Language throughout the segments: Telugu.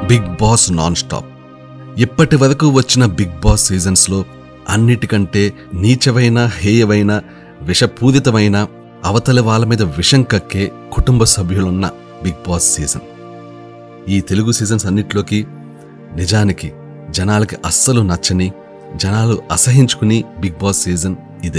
బిగ్ బాస్ నాన్ స్టాప్ ఇప్పటి వరకు వచ్చిన బిగ్ బాస్ సీజన్స్లో అన్నిటికంటే నీచమైన హేయమైన విషపూరితమైన అవతలి వాళ్ళ మీద విషం కక్కే కుటుంబ సభ్యులున్న బిగ్ బాస్ సీజన్ ఈ తెలుగు సీజన్స్ అన్నిట్లోకి నిజానికి జనాలకి అస్సలు నచ్చని జనాలు అసహించుకుని బిగ్ బాస్ సీజన్ ఇదే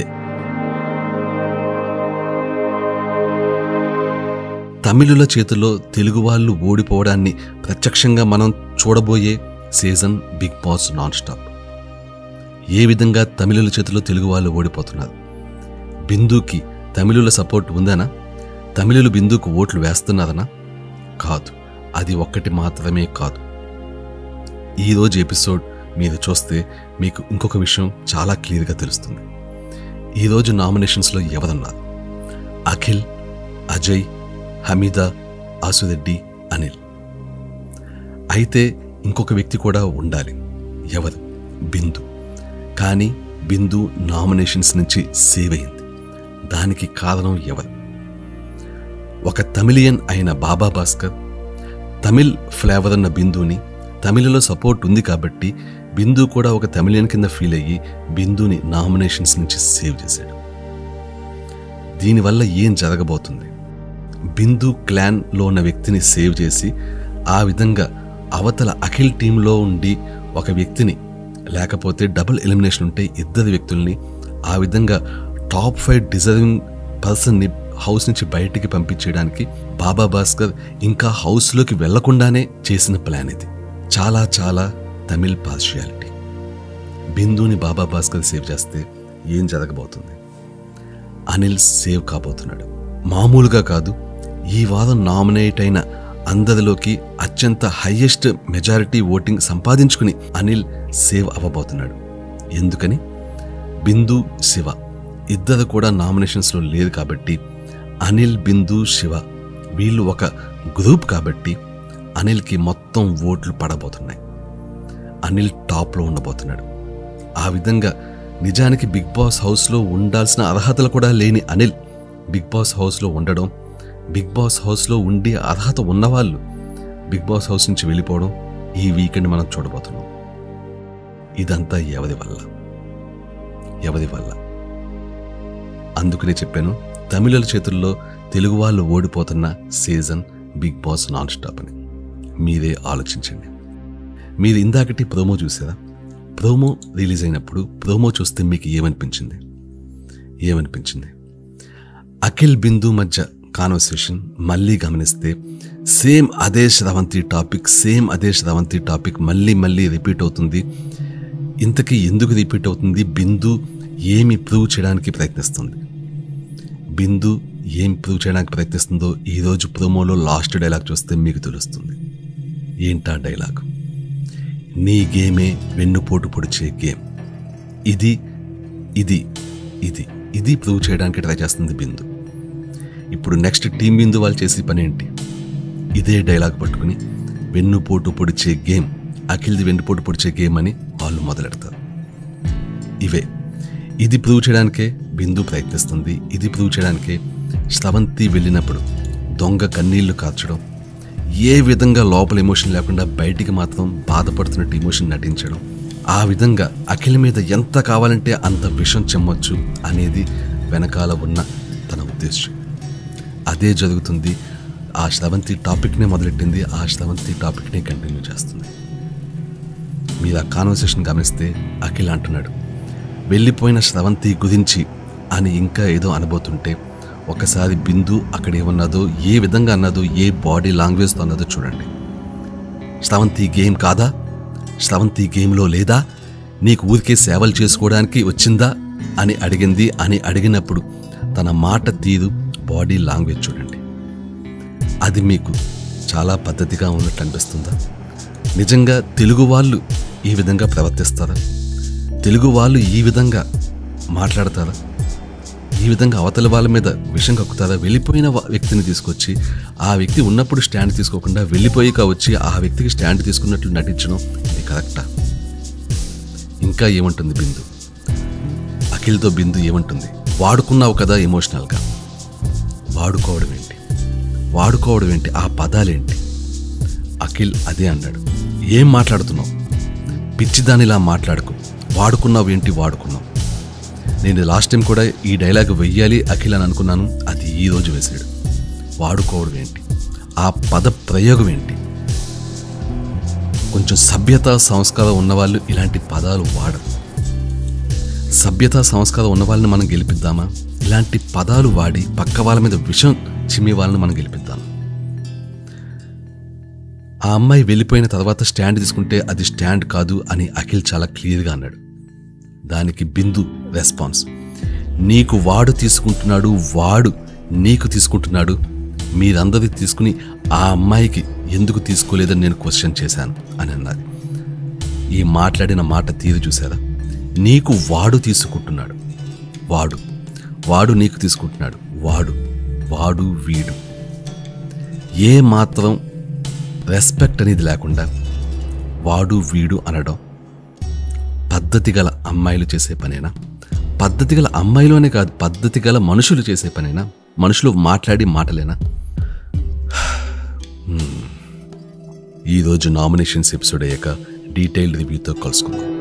తమిళుల చేతిలో తెలుగు వాళ్ళు ఓడిపోవడాన్ని ప్రత్యక్షంగా మనం చూడబోయే season Bigg Boss non stop ఏ విధంగా తమిళుల చేతిలో తెలుగు వాళ్ళు ఓడిపోతున్నారు బిందుకి తమిళుల సపోర్ట్ ఉందనా తమిళులు బిందుకు ఓట్లు వేస్తున్నారనా కాదు అది ఒక్కటి మాత్రమే కాదు ఈరోజు ఎపిసోడ్ మీరు చూస్తే మీకు ఇంకొక విషయం చాలా క్లియర్గా తెలుస్తుంది ఈరోజు నామినేషన్స్లో ఎవరన్నారు అఖిల్ అజయ్ హమీద ఆసురెడ్డి అనిల్ అయితే ఇంకొక వ్యక్తి కూడా ఉండాలి ఎవరు బిందు కానీ బిందు నామినేషన్స్ నుంచి సేవ్ అయింది దానికి కారణం ఎవరు ఒక తమిళియన్ అయిన బాబా భాస్కర్ తమిళ్ ఫ్లేవర్ అన్న బిందుని తమిళలో సపోర్ట్ ఉంది కాబట్టి బిందు కూడా ఒక తమిళియన్ కింద ఫీల్ అయ్యి బిందుని నామినేషన్స్ నుంచి సేవ్ చేశాడు దీనివల్ల ఏం జరగబోతుంది బిందు క్లాన్లో ఉన్న వ్యక్తిని సేవ్ చేసి ఆ విధంగా అవతల అఖిల్ టీంలో ఉండి ఒక వ్యక్తిని లేకపోతే డబుల్ ఎలిమినేషన్ ఉంటే ఇద్దరు వ్యక్తుల్ని ఆ విధంగా టాప్ ఫైవ్ డిజర్వింగ్ పర్సన్ని హౌస్ నుంచి బయటికి పంపించేయడానికి బాబా భాస్కర్ ఇంకా హౌస్లోకి వెళ్లకుండానే చేసిన ప్లాన్ ఇది చాలా చాలా తమిళ్ పార్షియాలిటీ బిందుని బాబా భాస్కర్ సేవ్ చేస్తే ఏం జరగబోతుంది అనిల్ సేవ్ కాబోతున్నాడు మామూలుగా కాదు ఈ వారం నామినేట్ అయిన అందరిలోకి అత్యంత హయ్యెస్ట్ మెజారిటీ ఓటింగ్ సంపాదించుకుని అనిల్ సేవ్ అవ్వబోతున్నాడు ఎందుకని బిందు శివ ఇద్దరు కూడా నామినేషన్స్లో లేదు కాబట్టి అనిల్ బిందు శివ వీళ్ళు ఒక గ్రూప్ కాబట్టి అనిల్కి మొత్తం ఓట్లు పడబోతున్నాయి అనిల్ టాప్లో ఉండబోతున్నాడు ఆ విధంగా నిజానికి బిగ్ బాస్ హౌస్లో ఉండాల్సిన అర్హతలు కూడా లేని అనిల్ బిగ్ బాస్ హౌస్లో ఉండడం బిగ్ బాస్ హౌస్లో ఉండి అర్హత ఉన్నవాళ్ళు బిగ్ బాస్ హౌస్ నుంచి వెళ్ళిపోవడం ఈ వీకెండ్ మనం చూడబోతున్నాం ఇదంతా ఎవరి వల్ల ఎవరి వల్ల అందుకనే చెప్పాను తమిళుల చేతుల్లో తెలుగు వాళ్ళు ఓడిపోతున్న season Bigg Boss non stop అని మీరే ఆలోచించండి మీరు ఇందాకటి ప్రోమో చూసారా ప్రోమో రిలీజ్ అయినప్పుడు ప్రోమో చూస్తే మీకు ఏమనిపించింది ఏమనిపించింది అఖిల్ బిందు మధ్య కాన్వర్సేషన్ మళ్ళీ గమనిస్తే సేమ్ అదే శ్రవంతి టాపిక్ సేమ్ అదే శ్రవంతి టాపిక్ మళ్ళీ మళ్ళీ రిపీట్ అవుతుంది ఇంతకీ ఎందుకు రిపీట్ అవుతుంది బిందు ఏమి ప్రూవ్ చేయడానికి ప్రయత్నిస్తుంది బిందు ఏం ప్రూవ్ చేయడానికి ప్రయత్నిస్తుందో ఈరోజు ప్రోమోలో లాస్ట్ డైలాగ్ చూస్తే మీకు తెలుస్తుంది ఏంటా డైలాగ్ నీ గేమే వెన్నుపోటు పొడిచే గేమ్ ఇది ఇది ఇది ఇది ప్రూవ్ చేయడానికి ట్రై చేస్తుంది బిందు ఇప్పుడు నెక్స్ట్ టీం బిందు వాళ్ళు చేసే పని ఏంటి ఇదే డైలాగ్ పట్టుకుని వెన్నుపోటు పొడిచే గేమ్ అఖిల్ది వెన్నుపోటు పొడిచే గేమ్ అని వాళ్ళు మొదలెడతారు ఇవే ఇది ప్రూవ్ చేయడానికే బిందు ప్రయత్నిస్తుంది ఇది ప్రూవ్ చేయడానికే స్రవంతి వెళ్ళినప్పుడు దొంగ కన్నీళ్లు కార్చడం ఏ విధంగా లోపల ఎమోషన్ లేకుండా బయటికి మాత్రం బాధపడుతున్నట్టు ఎమోషన్ నటించడం ఆ విధంగా అఖిల్ మీద ఎంత కావాలంటే అంత విషం చెమ్మొచ్చు అనేది వెనకాల ఉన్న తన ఉద్దేశం అదే జరుగుతుంది ఆ శ్రవంతి టాపిక్నే మొదలెట్టింది ఆ శ్రవంతి టాపిక్నే కంటిన్యూ చేస్తుంది మీరు ఆ కాన్వర్సేషన్ గమనిస్తే అఖిల్ అంటున్నాడు వెళ్ళిపోయిన శ్రవంతి గురించి అని ఇంకా ఏదో అనబోతుంటే ఒకసారి బిందు అక్కడ ఏమన్నదో ఏ విధంగా అన్నదో ఏ బాడీ లాంగ్వేజ్తో అన్నదో చూడండి శ్రవంతి గేమ్ కాదా శ్రవంతి గేమ్లో లేదా నీకు ఊరికే సేవలు చేసుకోవడానికి వచ్చిందా అని అడిగింది అని అడిగినప్పుడు తన మాట తీరు బాడీ లాంగ్వేజ్ చూడండి అది మీకు చాలా పద్ధతిగా ఉన్నట్టు అనిపిస్తుందా నిజంగా తెలుగు వాళ్ళు ఈ విధంగా ప్రవర్తిస్తారా తెలుగు వాళ్ళు ఈ విధంగా మాట్లాడతారా ఈ విధంగా అవతల వాళ్ళ మీద విషం కక్కుతారా వెళ్ళిపోయిన వా- వ్యక్తిని తీసుకొచ్చి ఆ వ్యక్తి ఉన్నప్పుడు స్టాండ్ తీసుకోకుండా వెళ్ళిపోయాక వచ్చి ఆ వ్యక్తికి స్టాండ్ తీసుకున్నట్లు నటించడం ఇది కరెక్టా ఇంకా ఏముంటుంది బిందు అఖిల్తో బిందు ఏముంటుంది వాడుకున్నావు కదా ఎమోషనల్గా వాడుకోవడం ఏంటి వాడుకోవడం ఏంటి ఆ పదాలేంటి అఖిల్ అదే అన్నాడు ఏం మాట్లాడుతున్నావు పిచ్చిదానిలా మాట్లాడుకు వాడుకున్నావు ఏంటి వాడుకున్నావు నేను లాస్ట్ టైం కూడా ఈ డైలాగ్ వెయ్యాలి అఖిల్ అని అనుకున్నాను అది ఈ రోజు వేసాడు వాడుకోవడం ఏంటి ఆ పద ప్రయోగం ఏంటి కొంచెం సభ్యత సంస్కారం ఉన్నవాళ్ళు ఇలాంటి పదాలు వాడరు సభ్యత సంస్కారం ఉన్న వాళ్ళని మనం గెలిపిద్దామా ఇలాంటి పదాలు వాడి పక్క వాళ్ళ మీద విషం చిమ్మి వాళ్ళని మనం గెలిపిద్దాం ఆ అమ్మాయి వెళ్ళిపోయిన తర్వాత స్టాండ్ తీసుకుంటే అది స్టాండ్ కాదు అని అఖిల్ చాలా క్లియర్గా అన్నాడు దానికి బిందు రెస్పాన్స్ నీకు వాడు తీసుకుంటున్నాడు వాడు నీకు తీసుకుంటున్నాడు మీరందరి తీసుకుని ఆ అమ్మాయికి ఎందుకు తీసుకోలేదని నేను క్వశ్చన్ చేశాను అని అన్నది ఈ మాట్లాడిన మాట తీరు చూసారా నీకు వాడు తీసుకుంటున్నాడు వాడు వాడు నీకు తీసుకుంటున్నాడు వాడు వాడు వీడు ఏ మాత్రం రెస్పెక్ట్ అనేది లేకుండా వాడు వీడు అనడం పద్ధతి గల అమ్మాయిలు చేసే పనేనా పద్ధతి గల అమ్మాయిలోనే కాదు పద్ధతి గల మనుషులు చేసే పనేనా మనుషులు మాట్లాడి మాటలేనా హ్మ్. ఈరోజు నామినేషన్స్ ఎపిసోడ్ అయ్యాక డీటెయిల్డ్ రివ్యూతో కలుసుకుందాం